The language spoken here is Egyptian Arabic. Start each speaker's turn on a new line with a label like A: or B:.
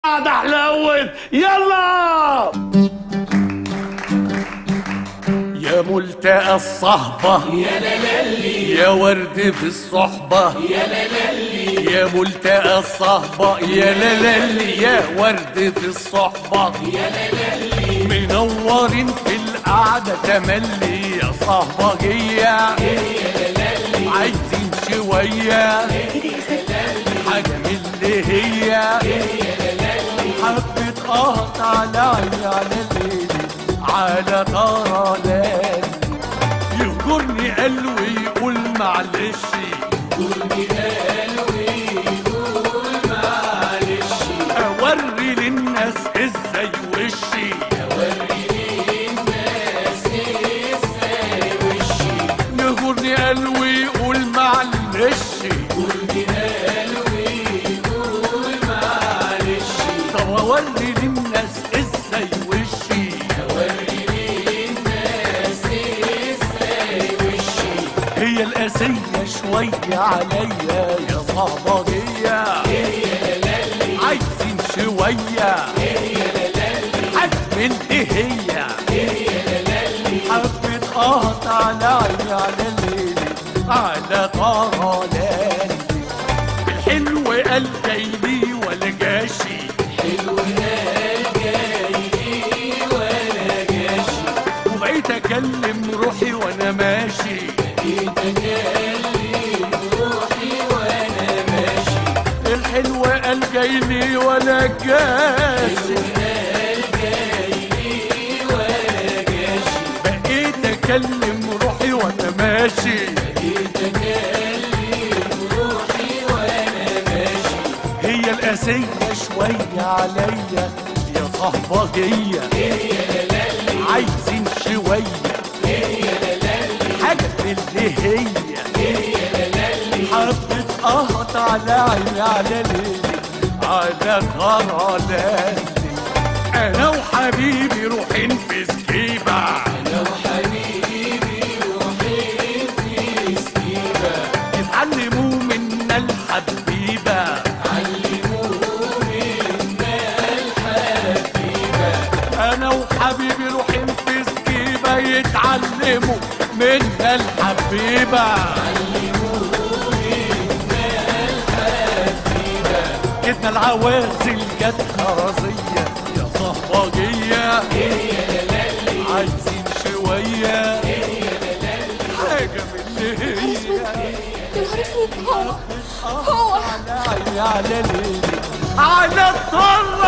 A: قاعدة حلوت يلا يا ملتقى الصهبة يا لالي يا ورد في الصحبة يا لالي يا ملتقى الصهبة يا لالي يا ورد في الصحبة يا لالي منورين في القعدة تملي يا صهبجية عايزين شوية حاجة من اللي هي حبة قهط على عيني على الليل على طرالان يهجرني قلبي يقول معلش يهجرني قلبي يقول معلش اوري للناس ازاي وشي اوري للناس ازاي وشي يهجرني قلبي يقول معلش يهجرني قلبي يقول معلش طب اوري للناس ازاي وشي اوري للناس ازاي وشي هي القاسية شوية عليا يا صهبجية عايزين شوية حجم ايه هي حبة قهط على عيني على الليل على طرالان الحلو قال جاي لي ولا جاشي وبقيت اكلم روحي وانا ماشي بقيت اكلم روحي وانا ماشي الحلو قال جاي لي ولا جاشي بقيت اكلم روحي وانا ماشي بقيت اكلم روحي وانا ماشي هي القاسية شوية عليا يا صهبجية عايزين شوية حاجة من اللي هي حبة قهط على عيني على ليلي على غرالاتي انا وحبيبي روحين في سكيبة انا وحبيبي روحين في سكيبة يتعلموا منا الحبيبة انا وحبيبي روحين في سكيبة يتعلموا منا الحبيبة جبنا العوازل جت خرزية يا صهبجية عايزين شوية حاجة من اللي هي
B: يا نهار اسود هو هو
A: على عيني على ليلي على الطر